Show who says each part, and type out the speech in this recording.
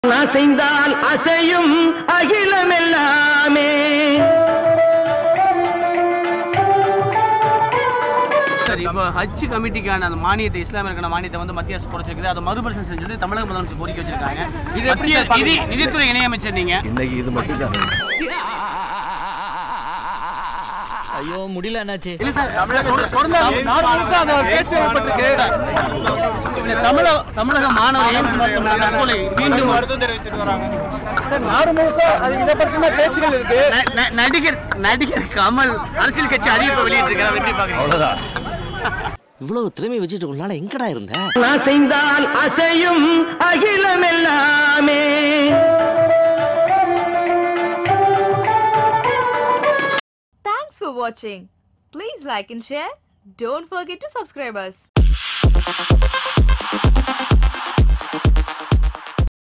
Speaker 1: அசைந்தால் அசையும் அகிலமெல்லாமே
Speaker 2: சரி இப்போ ஹஜ் கமிட்டிக்கான அந்த மானியத்தை இஸ்லாமியருக்கான மானியத்தை வந்து மத்திய அரசு குறைச்சிருக்குது அதை மறுபரிசீலனை செஞ்சுட்டு தமிழக முதலமைச்சர் கோரிக்கை வச்சிருக்காங்க இது மத்திய நிதி நிதித்துறை இணையமைச்சர் நீங்க
Speaker 3: இன்னைக்கு இது மட்டும் தான்
Speaker 4: ஐயோ முடியல என்னாச்சு
Speaker 2: இல்ல சார் தமிழக தொடர்ந்து நாடு முழுக்க அந்த பேச்சு ஏற்பட்டிருக்கு இந்த தமிழக தமிழக மாணவர் எய்ம்ஸ் மருத்துவமனை தற்கொலை மீண்டும்
Speaker 5: நாடு முழுக்க அது இதை பற்றின பேச்சுகள் இருக்கு
Speaker 2: ந- ந- நடிகர் நடிகர் கமல் அரசியல் கட்சி அறிவிப்பை வெளியிட்டிருக்காரு எப்படி பாக்குறீங்க
Speaker 3: அவ்வளவுதான்
Speaker 4: இவ்வளவு திறமை வச்சுட்டு ஒரு நாள் எங்கடா இருந்த
Speaker 1: அசைந்தால் அசையும் அகிலமெல்லாமே
Speaker 6: Thanks for watching. Please like and share. Don't forget to subscribe us.